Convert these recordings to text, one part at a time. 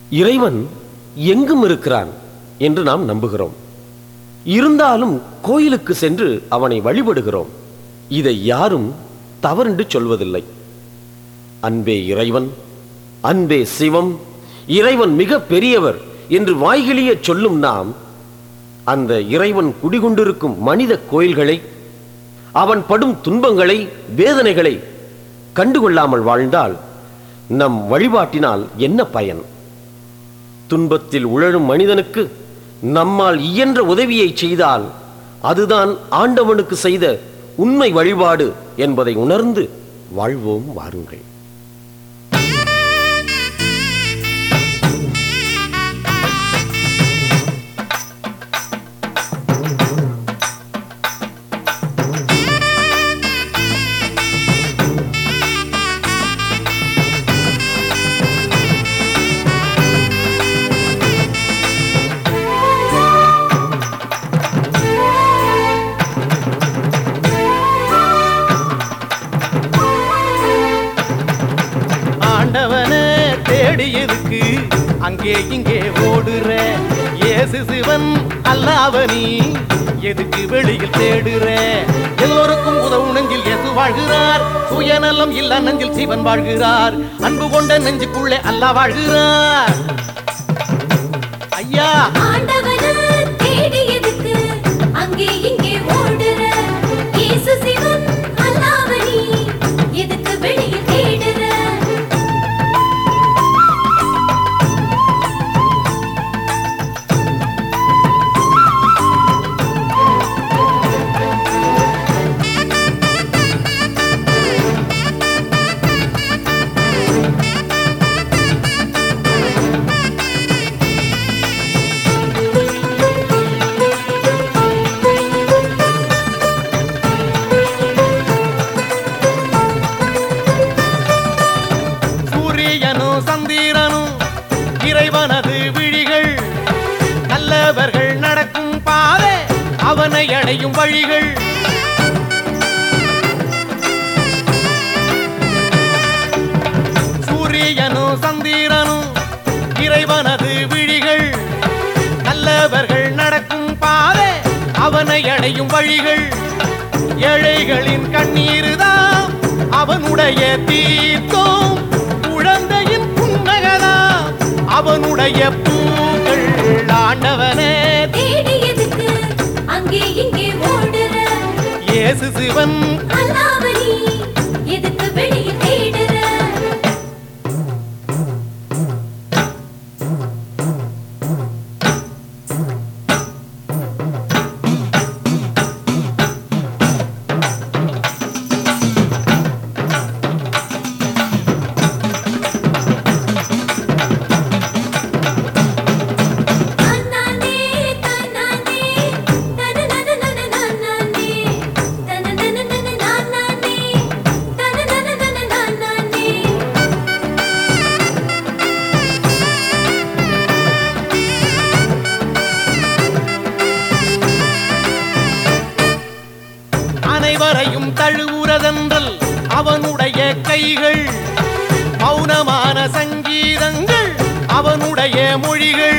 இறைவன் எங்கும் இருக்கிறான் என்று நாம் நம்புகிறோம் இருந்தாலும் கோயிலுக்கு சென்று அவனை வழிபடுகிறோம் இதை யாரும் தவறென்று சொல்வதில்லை அன்பே இறைவன் அன்பே சிவம் இறைவன் மிக பெரியவர் என்று வாய்கிழிய சொல்லும் நாம் அந்த இறைவன் குடிகொண்டிருக்கும் மனித கோயில்களை அவன் படும் துன்பங்களை வேதனைகளை கண்டுகொள்ளாமல் வாழ்ந்தால் நம் வழிபாட்டினால் என்ன பயன் துன்பத்தில் உழலும் மனிதனுக்கு நம்மால் இயன்ற உதவியை செய்தால் அதுதான் ஆண்டவனுக்கு செய்த உண்மை வழிபாடு என்பதை உணர்ந்து வாழ்வோம் வாருங்கள் ஆண்டவனை தேடி எதுக்கு அங்கே இங்கே ஓடுற இயேசு சிவன் அல்லாவனி எதுக்கு வெளியில் தேடுற எல்லோருக்கும் உதவு நெஞ்சில் இயேசு வாழ்கிறார் சுயநலம் இல்ல நெஞ்சில் சிவன் வாழ்கிறார் அன்பு கொண்ட நெஞ்சுக்குள்ளே அல்லா வாழ்கிறார் ஐயா ஆண்டவனை தேடியதுக்கு அங்கே இங்கே ஓடுற இயேசு சிவன் அல்லாவனி எதுக்கு வெளியில் தேடுற சூரியனும் சந்திரனும் இறைவனது விழிகள் நல்லவர்கள் நடக்கும் பாதை அவனை அடையும் வழிகள் சூரியனும் சந்திரனும் இறைவனது விழிகள் நல்லவர்கள் நடக்கும் பாதை அவனை அடையும் வழிகள் ஏழைகளின் கண்ணீருதான் அவனுடைய தீர்த்தம் குழந்தையின் புன்னகதான் அவனுடைய பூக்கள் ஆண்டவனே தேடியதுக்கு அங்கே இங்கே ஓடுற இயேசு சிவன் அல்லாவனி எதுக்கு வெளியில் தேடுற தன்னானே தன்னானே தனனனனன நானானே தனனனனன நானானே தனனனனன நானானே அனைவரையும் தழுவுறதென்றல் அவனுடைய கைகள் மௌனமான சங்கீதங்கள் அவனுடைய மொழிகள்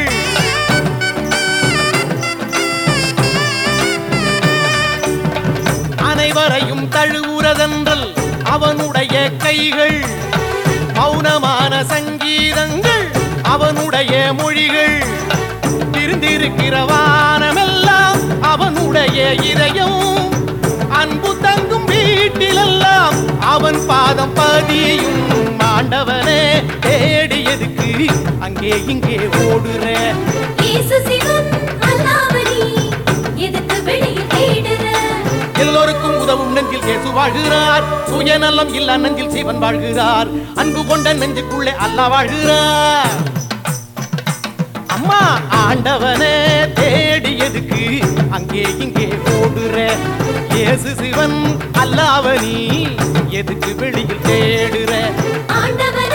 அனைவரையும் தழுவுறதென்றல் அவனுடைய கைகள் மௌனமான சங்கீதங்கள் அவனுடைய மொழிகள் திருந்திருக்கிற வானமெல்லாம் அவனுடைய இதயம் அன்பு தங்கும் வீட்டிலெல்லாம் அவன் பாதம் பதியும் ஆண்டவனே தேடியதுக்கு அங்கே இங்கே ஓடுற இயேசு சிவன் அல்லாவனி எதுக்கு வெளியில் தேடுற எல்லோருக்கும் உதவும் நெஞ்சில் இயேசு வாழ்கிறார் சுயநலம் இல்ல நெஞ்சில் சிவன் வாழ்கிறார் அன்பு கொண்ட நெஞ்சுக்குள்ளே அல்லாஹ் வாழ்கிறார் அம்மா ஆண்டவனே தேடியதுக்கு அங்கே இங்கே ஓடுற இயேசு சிவன் அல்லாவனி எதுக்கு வெளியில் தேடுற ஆண்டவனை